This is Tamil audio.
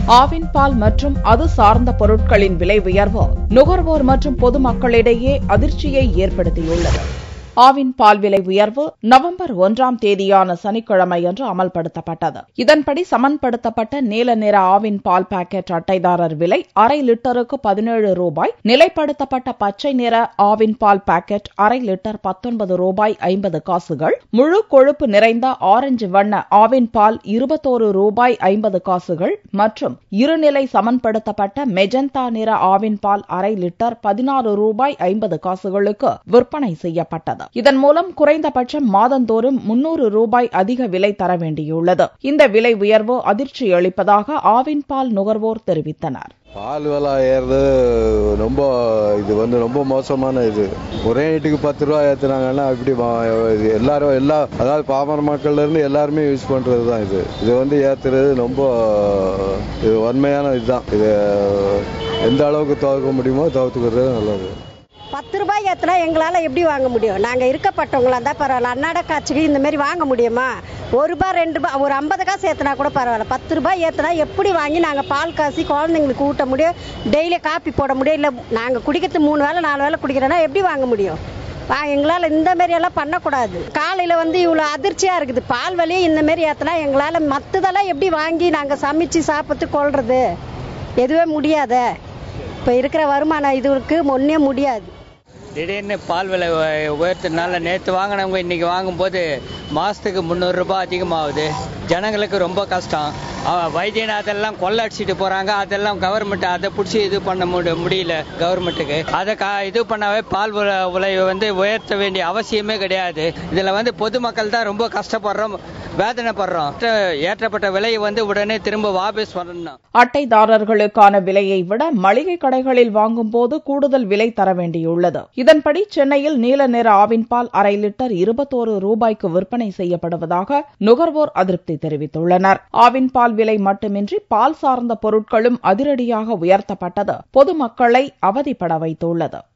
ஆவின் பால் மற்றும் அது சார்ந்த பொருட்களின் விலை உயர்வு நுகர்வோர் மற்றும் பொதுமக்களிடையே அதிர்ச்சியை ஏற்படுத்தியுள்ளது ஆவின் பால் விலை உயர்வு நவம்பர் ஒன்றாம் தேதியான சனிக்கிழமையன்று அமல்படுத்தப்பட்டது இதன்படி சமன்படுத்தப்பட்ட நீல நிற ஆவின் பால் பாக்கெட் அட்டைதாரர் விலை அரை லிட்டருக்கு பதினேழு ரூபாய் நிலைப்படுத்தப்பட்ட பச்சை நிற ஆவின் பால் பாக்கெட் அரை லிட்டர் பத்தொன்பது ரூபாய் ஐம்பது காசுகள் முழு கொழுப்பு நிறைந்த ஆரஞ்சு வண்ண ஆவின் பால் இருபத்தோரு ரூபாய் ஐம்பது காசுகள் மற்றும் இருநிலை சமன்படுத்தப்பட்ட மெஜந்தா நிற ஆவின் பால் அரை லிட்டர் பதினாறு ரூபாய் ஐம்பது காசுகளுக்கு விற்பனை செய்யப்பட்டது இதன் மூலம் குறைந்தபட்சம் மாதந்தோறும் முன்னூறு ரூபாய் அதிக விலை தர வேண்டியுள்ளது இந்த விலை உயர்வு அதிர்ச்சி அளிப்பதாக ஆவின் பால் நுகர்வோர் தெரிவித்தனர் பால் விலை ஏறுறது ரொம்ப இது வந்து ரொம்ப மோசமான இது ஒரே நைட்டுக்கு பத்து ரூபா ஏத்துனாங்கன்னா இப்படி வா- இது எல்லாரும் எல்லா அதாவது பாமர மக்கள்ல இருந்து எல்லாருமே யூஸ் பண்றது தான் இது இது வந்து ஏத்துறது ரொம்ப இது உண்மையான இதுதான் இது எந்த அளவுக்கு துவக்க முடியுமோ துவத்துக்கிறது நல்லது பத்து ரூபாய் ஏற்றினா எங்களால் எப்படி வாங்க முடியும் நாங்கள் இருக்கப்பட்டவங்களா இருந்தால் பரவாயில்ல அன்னாட காய்ச்சிக்கு இந்த மாதிரி வாங்க முடியுமா ஒரு ரூபாய் ரெண்டு ரூபாய் ஒரு ஐம்பது காசு ஏற்றினா கூட பரவாயில்ல பத்து ரூபாய் ஏற்றினா எப்படி வாங்கி நாங்கள் பால் காசி குழந்தைங்களுக்கு ஊட்ட முடியும் டெய்லி காப்பி போட முடியும் இல்லை நாங்கள் குடிக்கிறது மூணு வேளை நாலு வேளை குடிக்கிறோன்னா எப்படி வாங்க முடியும் வா எங்களால் இந்த மாரி எல்லாம் பண்ணக்கூடாது காலையில் வந்து இவ்வளோ அதிர்ச்சியாக இருக்குது பால் விலையை இந்த மாரி ஏற்றினா எங்களால் மற்றதெல்லாம் எப்படி வாங்கி நாங்கள் சமைச்சு சாப்பிட்டு கொள்றது எதுவே முடியாதே இப்போ இருக்கிற வருமானம் இதுக்கு ஒன்றே முடியாது திடீர்னு பால் விலை உய- உயர்த்ததுனால நேற்று வாங்கினவங்க இன்னைக்கு வாங்கும்போது மாதத்துக்கு முந்நூறுரூபா அதிகமாகுது ஜனங்களுக்கு ரொம்ப கஷ்டம் அவ- வைத்தியநாதெல்லாம் கொள்ளை அடிச்சிட்டு போகிறாங்க அதெல்லாம் கவர்மெண்ட் அதை பிடிச்சி இது பண்ண முடி முடியல கவர்மெண்ட்டுக்கு அதை க இது பண்ணவே பால் விலை விலை வந்து உயர்த்த வேண்டிய அவசியமே கிடையாது இதில் வந்து பொதுமக்கள் தான் ரொம்ப கஷ்டப்படுறோம் வேதனைப்படுறோம் ஏற்றப்பட்ட விலையை வந்து உடனே திரும்ப வாபஸ் வரணும் அட்டைதாரர்களுக்கான விலையை விட மளிகை கடைகளில் வாங்கும் போது கூடுதல் விலை தர வேண்டியுள்ளது இதன்படி சென்னையில் நீல நிற ஆவின் பால் அரை லிட்டர் இருபத்தோரு ரூபாய்க்கு விற்பனை செய்யப்படுவதாக நுகர்வோர் அதிருப்தி தெரிவித்துள்ளனர் ஆவின் பால் விலை மட்டுமின்றி பால் சார்ந்த பொருட்களும் அதிரடியாக உயர்த்தப்பட்டது பொதுமக்களை அவதிப்பட வைத்துள்ளது